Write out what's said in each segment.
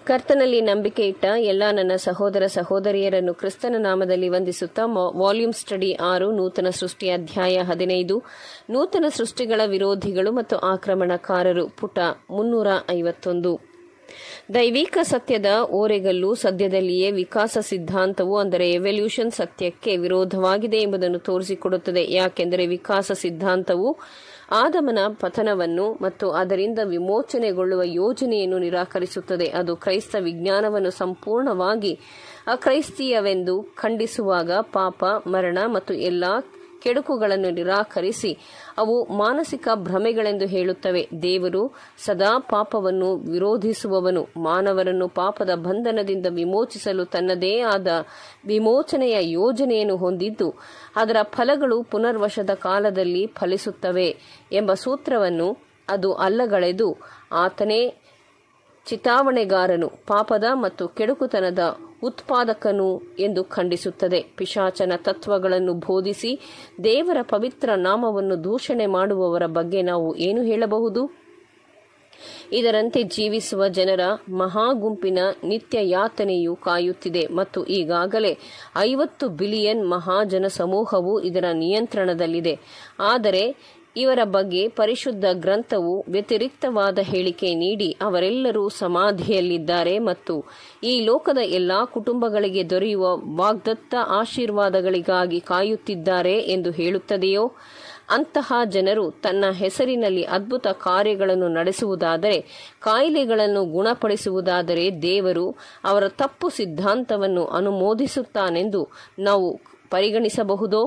ಕರ್ತನಲ್ಲಿ ನಂಬಿಕೆ ಇಟ್ಟ ಎಲ್ಲ ನನ್ನ ಸಹೋದರ ಸಹೋದರಿಯರನ್ನು ಕ್ರಿಸ್ತನ ನಾಮದಲ್ಲಿ ವಂದಿಸುತ್ತಾ ಮಾ- ವಾಲ್ಯೂಮ್ ಸ್ಟಡಿ ಆರು ನೂತನ ಸೃಷ್ಟಿ ಅಧ್ಯಾಯ ಹದಿನೈದು ನೂತನ ಸೃಷ್ಟಿಗಳ ವಿರೋಧಿಗಳು ಮತ್ತು ಆಕ್ರಮಣಕಾರರು ಪುಟ ಮುನ್ನೂರ ಐವತ್ತೊಂದು ದೈವಿಕ ಸತ್ಯದ ಓರೆಗಲ್ಲು ಸದ್ಯದಲ್ಲಿಯೇ ವಿಕಾಸ ಸಿದ್ಧಾಂತವು ಅಂದರೆ ಎವಲ್ಯೂಷನ್ ಸತ್ಯಕ್ಕೆ ವಿರೋಧವಾಗಿದೆ ಎಂಬುದನ್ನು ತೋರಿಸಿಕೊಡುತ್ತದೆ ಯಾಕೆಂದರೆ ವಿಕಾಸ ಸಿದ್ಧಾಂತವು ಆದಮನ ಪತನವನ್ನು ಮತ್ತು ಅದರಿಂದ ವಿಮೋಚನೆಗೊಳ್ಳುವ ಯೋಜನೆಯನ್ನು ನಿರಾಕರಿಸುತ್ತದೆ ಅದು ಕ್ರೈಸ್ತ ವಿಜ್ಞಾನವನ್ನು ಸಂಪೂರ್ಣವಾಗಿ ಅಕ್ರೈಸ್ತೀಯವೆಂದು ಖಂಡಿಸುವಾಗ ಪಾಪ ಮರಣ ಮತ್ತು ಎಲ್ಲಾ ಕೆಡುಕುಗಳನ್ನು ನಿರಾಕರಿಸಿ ಅವು ಮಾನಸಿಕ ಭ್ರಮೆಗಳೆಂದು ಹೇಳುತ್ತವೆ ದೇವರು ಸದಾ ಪಾಪವನ್ನು ವಿರೋಧಿಸುವವನು ಮಾನವರನ್ನು ಪಾಪದ ಬಂಧನದಿಂದ ವಿಮೋಚಿಸಲು ತನ್ನದೇ ಆದ ವಿಮೋಚನೆಯ ಯೋಜನೆಯನ್ನು ಹೊಂದಿದ್ದು ಅದರ ಫಲಗಳು ಪುನರ್ವಶದ ಕಾಲದಲ್ಲಿ ಫಲಿಸುತ್ತವೆ ಎಂಬ ಸೂತ್ರವನ್ನು ಅದು ಅಲ್ಲಗಳೆದು ಆತನೇ ಚಿತಾವಣೆಗಾರನು ಪಾಪದ ಮತ್ತು ಕೆಡುಕುತನದ ಉತ್ಪಾದಕನು ಎಂದು ಖಂಡಿಸುತ್ತದೆ ಪಿಶಾಚನ ತತ್ವಗಳನ್ನು ಬೋಧಿಸಿ ದೇವರ ಪವಿತ್ರ ನಾಮವನ್ನು ದೂಷಣೆ ಮಾಡುವವರ ಬಗ್ಗೆ ನಾವು ಏನು ಹೇಳಬಹುದು ಇದರಂತೆ ಜೀವಿಸುವ ಜನರ ಮಹಾಗುಂಪಿನ ನಿತ್ಯ ಯಾತನೆಯು ಕಾಯುತ್ತಿದೆ ಮತ್ತು ಈಗಾಗಲೇ ಐವತ್ತು ಬಿಲಿಯನ್ ಮಹಾಜನ ಸಮೂಹವು ಇದರ ನಿಯಂತ್ರಣದಲ್ಲಿದೆ ಆದರೆ ಇವರ ಬಗ್ಗೆ ಪರಿಶುದ್ಧ ಗ್ರಂಥವು ವ್ಯತಿರಿಕ್ತವಾದ ಹೇಳಿಕೆ ನೀಡಿ ಅವರೆಲ್ಲರೂ ಸಮಾಧಿಯಲ್ಲಿದ್ದಾರೆ ಮತ್ತು ಈ ಲೋಕದ ಎಲ್ಲಾ ಕುಟುಂಬಗಳಿಗೆ ದೊರೆಯುವ ವಾಗ್ದತ್ತ ಆಶೀರ್ವಾದಗಳಿಗಾಗಿ ಕಾಯುತ್ತಿದ್ದಾರೆ ಎಂದು ಹೇಳುತ್ತದೆಯೋ ಅಂತಹ ಜನರು ತನ್ನ ಹೆಸರಿನಲ್ಲಿ ಅದ್ಭುತ ಕಾರ್ಯಗಳನ್ನು ನಡೆಸುವುದಾದರೆ ಕಾಯಿಲೆಗಳನ್ನು ಗುಣಪಡಿಸುವುದಾದರೆ ದೇವರು ಅವರ ತಪ್ಪು ಸಿದ್ಧಾಂತವನ್ನು ಅನುಮೋದಿಸುತ್ತಾನೆಂದು ನಾವು ಪರಿಗಣಿಸಬಹುದೋ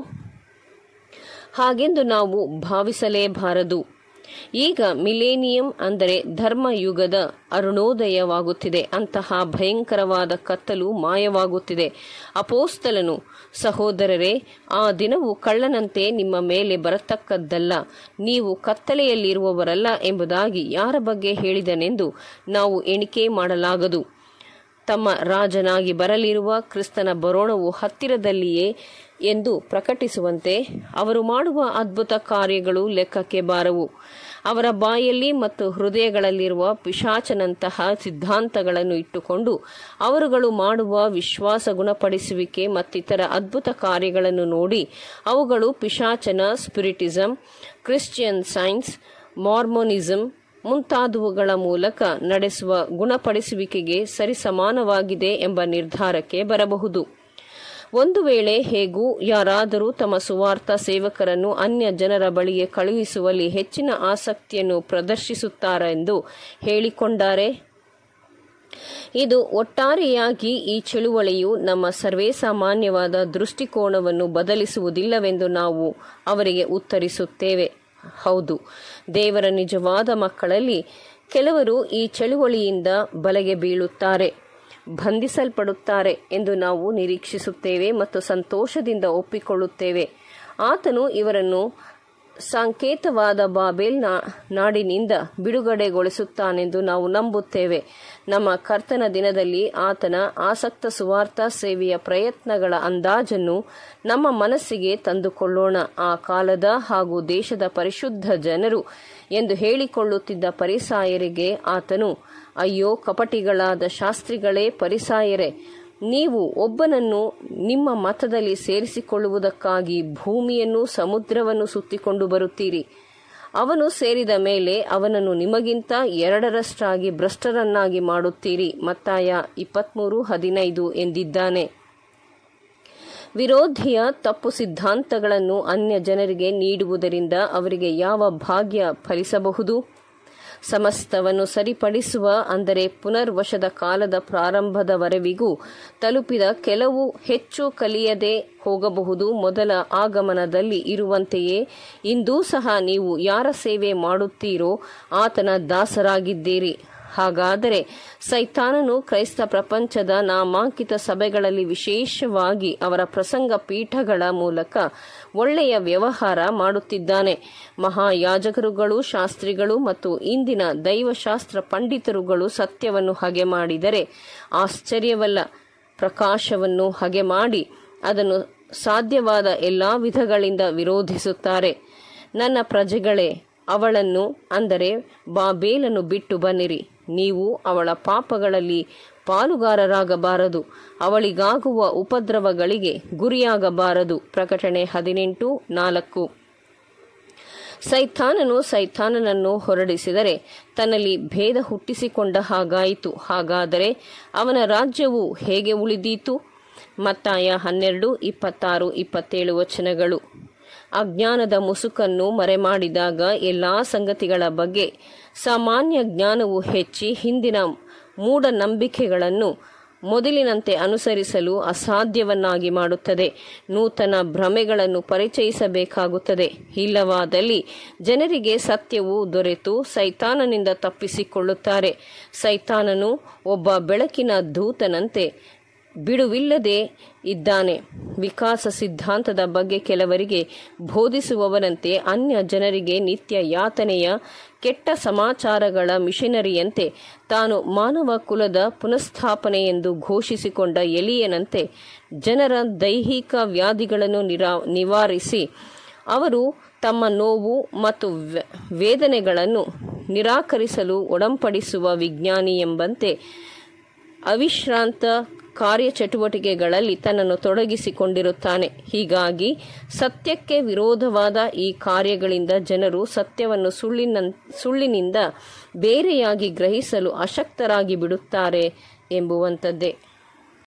ಹಾಗೆಂದು ನಾವು ಭಾವಿಸಲೇಬಾರದು ಈಗ ಮಿಲೇನಿಯಂ ಅಂದರೆ ಧರ್ಮಯುಗದ ಅರುಣೋದಯವಾಗುತ್ತಿದೆ ಅಂತಹ ಭಯಂಕರವಾದ ಕತ್ತಲು ಮಾಯವಾಗುತ್ತಿದೆ ಅಪೋಸ್ತಲನು ಸಹೋದರರೇ ಆ ದಿನವು ಕಳ್ಳನಂತೆ ನಿಮ್ಮ ಮೇಲೆ ಬರತಕ್ಕದ್ದಲ್ಲ ನೀವು ಕತ್ತಲೆಯಲ್ಲಿರುವವರಲ್ಲ ಎಂಬುದಾಗಿ ಯಾರ ಬಗ್ಗೆ ಹೇಳಿದನೆಂದು ನಾವು ಎಣಿಕೆ ಮಾಡಲಾಗದು ತಮ್ಮ ರಾಜನಾಗಿ ಬರಲಿರುವ ಕ್ರಿಸ್ತನ ಬರೋಣವು ಹತ್ತಿರದಲ್ಲಿಯೇ ಎಂದು ಪ್ರಕಟಿಸುವಂತೆ ಅವರು ಮಾಡುವ ಅದ್ಭುತ ಕಾರ್ಯಗಳು ಲೆಕ್ಕಕ್ಕೆ ಬಾರವು ಅವರ ಬಾಯಲ್ಲಿ ಮತ್ತು ಹೃದಯಗಳಲ್ಲಿರುವ ಪಿಶಾಚನಂತಹ ಸಿದ್ಧಾಂತಗಳನ್ನು ಇಟ್ಟುಕೊಂಡು ಅವರುಗಳು ಮಾಡುವ ವಿಶ್ವಾಸ ಗುಣಪಡಿಸುವಿಕೆ ಮತ್ತಿತರ ಅದ್ಭುತ ಕಾರ್ಯಗಳನ್ನು ನೋಡಿ ಅವುಗಳು ಪಿಶಾಚನ ಸ್ಪಿರಿಟಿಸಂ ಕ್ರಿಶ್ಚಿಯನ್ ಸೈನ್ಸ್ ಮಾರ್ಮೋನಿಸಂ ಮುಂತಾದವುಗಳ ಮೂಲಕ ನಡೆಸುವ ಗುಣಪಡಿಸುವಿಕೆಗೆ ಸರಿಸಮಾನವಾಗಿದೆ ಎಂಬ ನಿರ್ಧಾರಕ್ಕೆ ಬರಬಹುದು ಒಂದು ವೇಳೆ ಹೇಗೂ ಯಾರಾದರೂ ತಮ್ಮ ಸುವಾರ್ಥ ಸೇವಕರನ್ನು ಅನ್ಯ ಜನರ ಬಳಿಗೆ ಕಳುಹಿಸುವಲ್ಲಿ ಹೆಚ್ಚಿನ ಆಸಕ್ತಿಯನ್ನು ಪ್ರದರ್ಶಿಸುತ್ತಾರೆಂದು ಹೇಳಿಕೊಂಡಾರೆ ಇದು ಒಟ್ಟಾರೆಯಾಗಿ ಈ ಚಳುವಳಿಯು ನಮ್ಮ ಸರ್ವೇ ಸಾಮಾನ್ಯವಾದ ದೃಷ್ಟಿಕೋನವನ್ನು ಬದಲಿಸುವುದಿಲ್ಲವೆಂದು ನಾವು ಅವರಿಗೆ ಉತ್ತರಿಸುತ್ತೇವೆ ಹೌದು ದೇವರ ನಿಜವಾದ ಮಕ್ಕಳಲ್ಲಿ ಕೆಲವರು ಈ ಚಳುವಳಿಯಿಂದ ಬಲೆಗೆ ಬೀಳುತ್ತಾರೆ ಬಂಧಿಸಲ್ಪಡುತ್ತಾರೆ ಎಂದು ನಾವು ನಿರೀಕ್ಷಿಸುತ್ತೇವೆ ಮತ್ತು ಸಂತೋಷದಿಂದ ಒಪ್ಪಿಕೊಳ್ಳುತ್ತೇವೆ ಆತನು ಇವರನ್ನು ಸಂಕೇತವಾದ ಬಾಬೇಲ್ ನಾಡಿನಿಂದ ಬಿಡುಗಡೆಗೊಳಿಸುತ್ತಾನೆಂದು ನಾವು ನಂಬುತ್ತೇವೆ ನಮ್ಮ ಕರ್ತನ ದಿನದಲ್ಲಿ ಆತನ ಆಸಕ್ತ ಸುವಾರ್ಥ ಸೇವೆಯ ಪ್ರಯತ್ನಗಳ ಅಂದಾಜನ್ನು ನಮ್ಮ ಮನಸ್ಸಿಗೆ ತಂದುಕೊಳ್ಳೋಣ ಆ ಕಾಲದ ಹಾಗೂ ದೇಶದ ಪರಿಶುದ್ಧ ಜನರು ಎಂದು ಹೇಳಿಕೊಳ್ಳುತ್ತಿದ್ದ ಪರಿಸಾಯರಿಗೆ ಆತನು ಅಯ್ಯೋ ಕಪಟಿಗಳಾದ ಶಾಸ್ತ್ರಿಗಳೇ ಪರಿಸಾಯರೇ ನೀವು ಒಬ್ಬನನ್ನು ನಿಮ್ಮ ಮತದಲ್ಲಿ ಸೇರಿಸಿಕೊಳ್ಳುವುದಕ್ಕಾಗಿ ಭೂಮಿಯನ್ನು ಸಮುದ್ರವನ್ನು ಸುತ್ತಿಕೊಂಡು ಬರುತ್ತೀರಿ ಅವನು ಸೇರಿದ ಮೇಲೆ ಅವನನ್ನು ನಿಮಗಿಂತ ಎರಡರಷ್ಟಾಗಿ ಭ್ರಷ್ಟರನ್ನಾಗಿ ಮಾಡುತ್ತೀರಿ ಮತ್ತಾಯ ಇಪ್ಪತ್ಮೂರು ಹದಿನೈದು ಎಂದಿದ್ದಾನೆ ವಿರೋಧಿಯ ತಪ್ಪು ಸಿದ್ಧಾಂತಗಳನ್ನು ಅನ್ಯ ಜನರಿಗೆ ನೀಡುವುದರಿಂದ ಅವರಿಗೆ ಯಾವ ಭಾಗ್ಯ ಫಲಿಸಬಹುದು ಸಮಸ್ತವನ್ನು ಸರಿಪಡಿಸುವ ಅಂದರೆ ಪುನರ್ವಶದ ಕಾಲದ ಪ್ರಾರಂಭದವರೆವಿಗೂ ತಲುಪಿದ ಕೆಲವು ಹೆಚ್ಚು ಕಲಿಯದೆ ಹೋಗಬಹುದು ಮೊದಲ ಆಗಮನದಲ್ಲಿ ಇರುವಂತೆಯೇ ಇಂದೂ ಸಹ ನೀವು ಯಾರ ಸೇವೆ ಮಾಡುತ್ತೀರೋ ಆತನ ದಾಸರಾಗಿದ್ದೀರಿ ಹಾಗಾದರೆ ಸೈತಾನನು ಕ್ರೈಸ್ತ ಪ್ರಪಂಚದ ನಾಮಾಂಕಿತ ಸಭೆಗಳಲ್ಲಿ ವಿಶೇಷವಾಗಿ ಅವರ ಪ್ರಸಂಗ ಪೀಠಗಳ ಮೂಲಕ ಒಳ್ಳೆಯ ವ್ಯವಹಾರ ಮಾಡುತ್ತಿದ್ದಾನೆ ಮಹಾಯಾಜಕರುಗಳು ಶಾಸ್ತ್ರಿಗಳು ಮತ್ತು ಇಂದಿನ ದೈವಶಾಸ್ತ್ರ ಪಂಡಿತರುಗಳು ಸತ್ಯವನ್ನು ಹಗೆ ಮಾಡಿದರೆ ಆಶ್ಚರ್ಯವಲ್ಲ ಪ್ರಕಾಶವನ್ನು ಹಗೆ ಮಾಡಿ ಅದನ್ನು ಸಾಧ್ಯವಾದ ಎಲ್ಲ ವಿಧಗಳಿಂದ ವಿರೋಧಿಸುತ್ತಾರೆ ನನ್ನ ಪ್ರಜೆಗಳೇ ಅವಳನ್ನು ಅಂದರೆ ಬಾಬೇಲನ್ನು ಬಿಟ್ಟು ಬನ್ನಿರಿ ನೀವು ಅವಳ ಪಾಪಗಳಲ್ಲಿ ಪಾಲುಗಾರರಾಗಬಾರದು ಅವಳಿಗಾಗುವ ಉಪದ್ರವಗಳಿಗೆ ಗುರಿಯಾಗಬಾರದು ಪ್ರಕಟಣೆ ಹದಿನೆಂಟು ನಾಲ್ಕು ಸೈತಾನನು ಸೈತಾನನನ್ನು ಹೊರಡಿಸಿದರೆ ತನ್ನಲ್ಲಿ ಭೇದ ಹುಟ್ಟಿಸಿಕೊಂಡ ಹಾಗಾಯಿತು ಹಾಗಾದರೆ ಅವನ ರಾಜ್ಯವು ಹೇಗೆ ಉಳಿದೀತು ಮತ್ತಾಯ ಹನ್ನೆರಡು ಇಪ್ಪತ್ತಾರು ಇಪ್ಪತ್ತೇಳು ವಚನಗಳು ಅಜ್ಞಾನದ ಮುಸುಕನ್ನು ಮರೆಮಾಡಿದಾಗ ಎಲ್ಲಾ ಸಂಗತಿಗಳ ಬಗ್ಗೆ ಸಾಮಾನ್ಯ ಜ್ಞಾನವು ಹೆಚ್ಚಿ ಹಿಂದಿನ ಮೂಢನಂಬಿಕೆಗಳನ್ನು ಮೊದಲಿನಂತೆ ಅನುಸರಿಸಲು ಅಸಾಧ್ಯವನ್ನಾಗಿ ಮಾಡುತ್ತದೆ ನೂತನ ಭ್ರಮೆಗಳನ್ನು ಪರಿಚಯಿಸಬೇಕಾಗುತ್ತದೆ ಇಲ್ಲವಾದಲ್ಲಿ ಜನರಿಗೆ ಸತ್ಯವು ದೊರೆತು ಸೈತಾನನಿಂದ ತಪ್ಪಿಸಿಕೊಳ್ಳುತ್ತಾರೆ ಸೈತಾನನು ಒಬ್ಬ ಬೆಳಕಿನ ದೂತನಂತೆ ಬಿಡುವಿಲ್ಲದೆ ಇದ್ದಾನೆ ವಿಕಾಸ ಸಿದ್ಧಾಂತದ ಬಗ್ಗೆ ಕೆಲವರಿಗೆ ಬೋಧಿಸುವವನಂತೆ ಅನ್ಯ ಜನರಿಗೆ ನಿತ್ಯ ಯಾತನೆಯ ಕೆಟ್ಟ ಸಮಾಚಾರಗಳ ಮಿಷನರಿಯಂತೆ ತಾನು ಮಾನವ ಕುಲದ ಪುನಃಸ್ಥಾಪನೆ ಎಂದು ಘೋಷಿಸಿಕೊಂಡ ಎಲಿಯನಂತೆ ಜನರ ದೈಹಿಕ ವ್ಯಾಧಿಗಳನ್ನು ನಿರಾ ನಿವಾರಿಸಿ ಅವರು ತಮ್ಮ ನೋವು ಮತ್ತು ವೇದನೆಗಳನ್ನು ನಿರಾಕರಿಸಲು ಒಡಂಪಡಿಸುವ ವಿಜ್ಞಾನಿ ಎಂಬಂತೆ ಅವಿಶ್ರಾಂತ ಕಾರ್ಯಚಟುವಟಿಕೆಗಳಲ್ಲಿ ತನ್ನನ್ನು ತೊಡಗಿಸಿಕೊಂಡಿರುತ್ತಾನೆ ಹೀಗಾಗಿ ಸತ್ಯಕ್ಕೆ ವಿರೋಧವಾದ ಈ ಕಾರ್ಯಗಳಿಂದ ಜನರು ಸತ್ಯವನ್ನು ಸುಳ್ಳಿನ ಸುಳ್ಳಿನಿಂದ ಬೇರೆಯಾಗಿ ಗ್ರಹಿಸಲು ಅಶಕ್ತರಾಗಿ ಬಿಡುತ್ತಾರೆ ಎಂಬುವಂಥದ್ದೇ